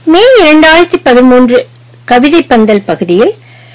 மே இரண்டாயிரத்தி பதிமூன்று கவிதை பந்தல் பகுதியில்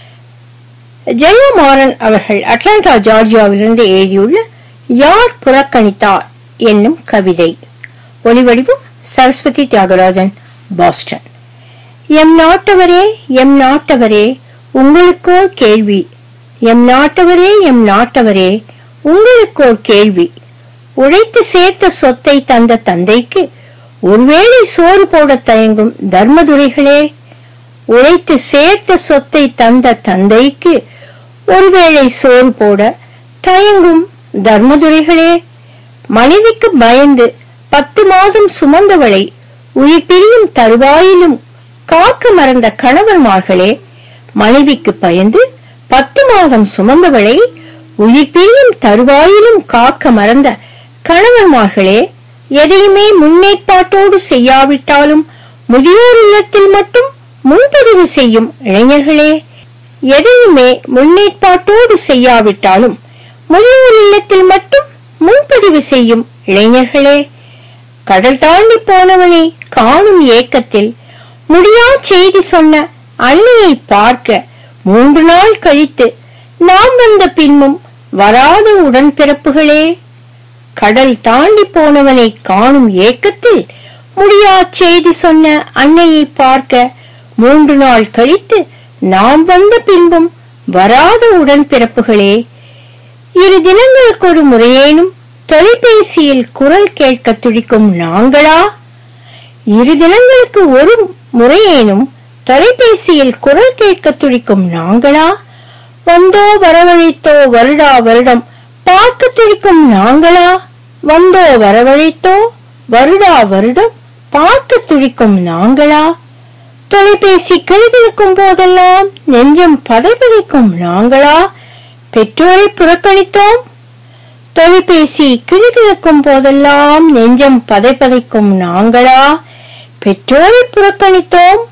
ஜெயமாறன் அவர்கள் அட்லாண்டா ஜார்ஜியாவிலிருந்து எழுதியுள்ள யார் புறக்கணித்தார் என்னும் கவிதை ஒலிவடிவம் சரஸ்வதி தியாகராஜன் பாஸ்டன் எம் நாட்டவரே எம் நாட்டவரே உங்களுக்கோர் கேள்வி எம் நாட்டவரே எம் நாட்டவரே உங்களுக்கோர் கேள்வி உழைத்து சேர்த்த சொத்தை தந்த தந்தைக்கு ஒருவேளை சோறு போட தயங்கும் தர்மதுரைகளே உழைத்து சேர்த்த சொத்தை தந்த தந்தைக்கு ஒருவேளை சோறு போட தயங்கும் தர்மதுரைகளே மனைவிக்கு பயந்து பத்து மாதம் சுமந்தவளை உயிர் பிரியும் தருவாயிலும் காக்க மறந்த கணவன்மார்களே மனைவிக்கு பயந்து பத்து மாதம் சுமந்தவளை உயிர் பிரியும் தருவாயிலும் காக்க மறந்த கணவன்மார்களே எதையுமே முன்னேற்பாட்டோடு செய்யாவிட்டாலும் முதியோர் இல்லத்தில் மட்டும் முன்பதிவு செய்யும் இளைஞர்களே எதையுமே முன்னேற்பாட்டோடு செய்யாவிட்டாலும் முதியோர் இல்லத்தில் மட்டும் முன்பதிவு செய்யும் இளைஞர்களே கடல் தாண்டி போனவனை காணும் ஏக்கத்தில் முடியா செய்தி சொன்ன அன்னையை பார்க்க மூன்று நாள் கழித்து நாம் வந்த பின்னும் வராத உடன்பிறப்புகளே கடல் தாண்டி போனவனை காணும் ஏக்கத்தில் முடியா செய்தி சொன்ன அன்னையை பார்க்க மூன்று நாள் கழித்து நாம் வந்த பின்பும் வராத உடன்பிறப்புகளே இரு தினங்களுக்கு ஒரு முறையேனும் தொலைபேசியில் குரல் கேட்க துடிக்கும் நாங்களா இரு தினங்களுக்கு ஒரு முறையேனும் தொலைபேசியில் குரல் கேட்க துடிக்கும் நாங்களா வந்தோ வரவழைத்தோ வருடா வருடம் பார்க்க துடிக்கும் நாங்களா வந்தோ வரவழைத்தோ வருடா வருடம் பார்க்க துடிக்கும் நாங்களா தொலைபேசி கிழிதிருக்கும் போதெல்லாம் நெஞ்சம் பதைபதைக்கும் நாங்களா பெற்றோரை புறக்கணித்தோம் தொலைபேசி கிழிதிருக்கும் போதெல்லாம் நெஞ்சம் பதைபதைக்கும் நாங்களா பெற்றோரை புறக்கணித்தோம்